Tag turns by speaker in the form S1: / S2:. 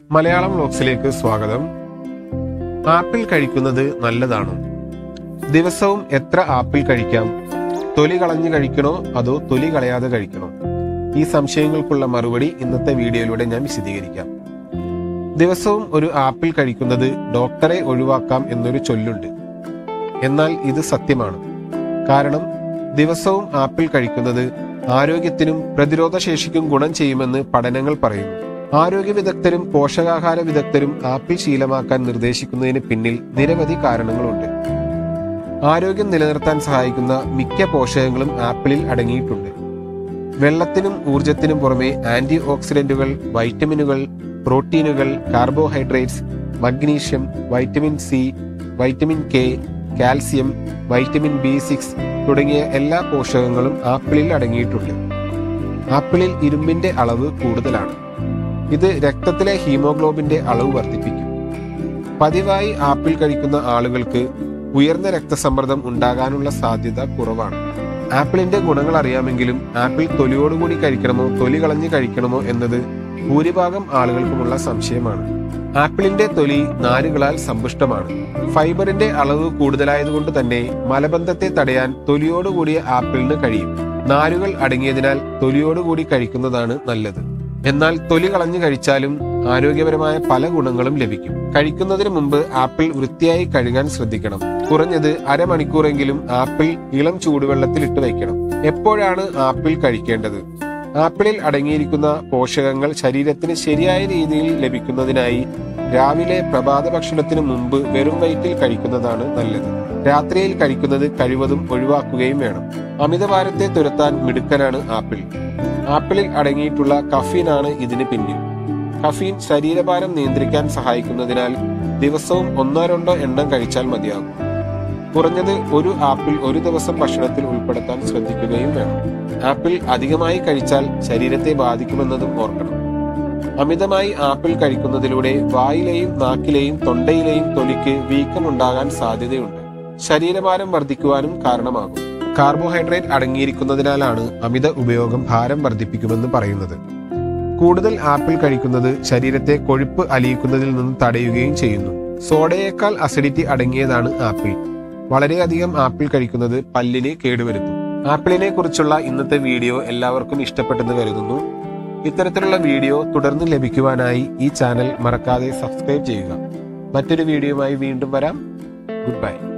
S1: മലയാളം വ്ലോഗ്സിലേക്ക് സ്വാഗതം ആപ്പിൾ കഴിക്കുന്നത് നല്ലതാണോ ദിവസവും എത്ര ആപ്പിൾ കഴിക്കാം തൊലി കളഞ്ഞു കഴിക്കണോ അതോ തൊലി കളയാതെ കഴിക്കണോ ഈ സംശയങ്ങൾക്കുള്ള മറുപടി ഇന്നത്തെ വീഡിയോയിലൂടെ ഞാൻ വിശദീകരിക്കാം ദിവസവും ഒരു ആപ്പിൾ കഴിക്കുന്നത് ഡോക്ടറെ ഒഴിവാക്കാം എന്നൊരു ചൊല്ലുണ്ട് എന്നാൽ ഇത് സത്യമാണ് കാരണം ദിവസവും ആപ്പിൾ കഴിക്കുന്നത് ആരോഗ്യത്തിനും പ്രതിരോധ ശേഷിക്കും ഗുണം ചെയ്യുമെന്ന് പഠനങ്ങൾ പറയുന്നു ആരോഗ്യ വിദഗ്ധരും പോഷകാഹാര വിദഗ്ധരും ആപ്പിൾ ശീലമാക്കാൻ നിർദ്ദേശിക്കുന്നതിന് പിന്നിൽ നിരവധി കാരണങ്ങളുണ്ട് ആരോഗ്യം നിലനിർത്താൻ സഹായിക്കുന്ന മിക്ക പോഷകങ്ങളും ആപ്പിളിൽ അടങ്ങിയിട്ടുണ്ട് വെള്ളത്തിനും ഊർജത്തിനും പുറമെ ആന്റി ഓക്സിഡന്റുകൾ വൈറ്റമിനുകൾ പ്രോട്ടീനുകൾ carbohydrates magnesium vitamin C vitamin K calcium vitamin B six തുടങ്ങിയ എല്ലാ പോഷകങ്ങളും ആപ്പിളിൽ അടങ്ങിയിട്ടുണ്ട് ആപ്പിളിൽ ഇരുമ്പിന്റെ അളവ് കൂടുതലാണ് ഇത് രക്തത്തിലെ ഹീമോഗ്ലോബിന്റെ അളവ് വർദ്ധിപ്പിക്കും പതിവായി ആപ്പിൾ കഴിക്കുന്ന ആളുകൾക്ക് ഉയർന്ന രക്തസമ്മർദ്ദം ഉണ്ടാകാനുള്ള സാധ്യത കുറവാണ് ആപ്പിളിന്റെ ഗുണങ്ങൾ അറിയാമെങ്കിലും ആപ്പിൾ തൊലിയോടുകൂടി കഴിക്കണമോ തൊലി കളഞ്ഞ് കഴിക്കണമോ എന്നത് ഭൂരിഭാഗം ആളുകൾക്കുമുള്ള സംശയമാണ് ആപ്പിളിന്റെ തൊലി നാരുകളാൽ സമ്പുഷ്ടമാണ് ഫൈബറിന്റെ അളവ് കൂടുതലായതുകൊണ്ട് തന്നെ മലബന്ധത്തെ തടയാൻ തൊലിയോടുകൂടിയ ആപ്പിളിന് കഴിയും നാരുകൾ അടങ്ങിയതിനാൽ തൊലിയോടുകൂടി കഴിക്കുന്നതാണ് നല്ലത് എന്നാൽ തൊലി കളഞ്ഞു കഴിച്ചാലും ആരോഗ്യപരമായ പല ഗുണങ്ങളും ലഭിക്കും കഴിക്കുന്നതിന് മുമ്പ് ആപ്പിൾ വൃത്തിയായി കഴുകാൻ ശ്രദ്ധിക്കണം കുറഞ്ഞത് അരമണിക്കൂറെങ്കിലും ആപ്പിൾ ഇളം ചൂടുവെള്ളത്തിൽ ഇട്ട് വയ്ക്കണം എപ്പോഴാണ് ആപ്പിൾ കഴിക്കേണ്ടത് ആപ്പിളിൽ അടങ്ങിയിരിക്കുന്ന പോഷകങ്ങൾ ശരീരത്തിന് ശരിയായ രീതിയിൽ ലഭിക്കുന്നതിനായി രാവിലെ പ്രഭാത ഭക്ഷണത്തിന് മുമ്പ് വെറും വയറ്റിൽ കഴിക്കുന്നതാണ് നല്ലത് രാത്രിയിൽ കഴിക്കുന്നത് കഴിവതും ഒഴിവാക്കുകയും വേണം അമിതഭാരത്തെ തുരത്താൻ മിടുക്കനാണ് ആപ്പിൾ ആപ്പിളിൽ അടങ്ങിയിട്ടുള്ള കഫീനാണ് ഇതിന് പിന്നിൽ കഫീൻ ശരീരഭാരം നിയന്ത്രിക്കാൻ സഹായിക്കുന്നതിനാൽ ദിവസവും ഒന്നോ രണ്ടോ എണ്ണം കഴിച്ചാൽ മതിയാകും കുറഞ്ഞത് ഒരു ആപ്പിൾ ഒരു ദിവസം ഭക്ഷണത്തിൽ ഉൾപ്പെടുത്താൻ ശ്രദ്ധിക്കുകയും വേണം ആപ്പിൾ അധികമായി കഴിച്ചാൽ ശരീരത്തെ ബാധിക്കുമെന്നതും ഓർക്കണം അമിതമായി ആപ്പിൾ കഴിക്കുന്നതിലൂടെ വായിലെയും നാക്കിലെയും തൊണ്ടയിലെയും തൊലിക്ക് വീക്കമുണ്ടാകാൻ സാധ്യതയുണ്ട് ശരീരഭാരം വർദ്ധിക്കുവാനും കാരണമാകും കാർബോഹൈഡ്രേറ്റ് അടങ്ങിയിരിക്കുന്നതിനാലാണ് അമിത ഉപയോഗം ഭാരം വർദ്ധിപ്പിക്കുമെന്ന് പറയുന്നത് കൂടുതൽ ആപ്പിൾ കഴിക്കുന്നത് ശരീരത്തെ കൊഴുപ്പ് അലിയിക്കുന്നതിൽ നിന്ന് തടയുകയും ചെയ്യുന്നു സോഡയേക്കാൾ അസിഡിറ്റി അടങ്ങിയതാണ് ആപ്പിൾ വളരെയധികം ആപ്പിൾ കഴിക്കുന്നത് പല്ലിന് കേടുവരുത്തും ആപ്പിളിനെ കുറിച്ചുള്ള ഇന്നത്തെ വീഡിയോ എല്ലാവർക്കും ഇഷ്ടപ്പെട്ടെന്ന് കരുതുന്നു ഇത്തരത്തിലുള്ള വീഡിയോ തുടർന്ന് ലഭിക്കുവാനായി ഈ ചാനൽ മറക്കാതെ സബ്സ്ക്രൈബ് ചെയ്യുക മറ്റൊരു വീഡിയോയുമായി വീണ്ടും വരാം ഗുഡ് ബൈ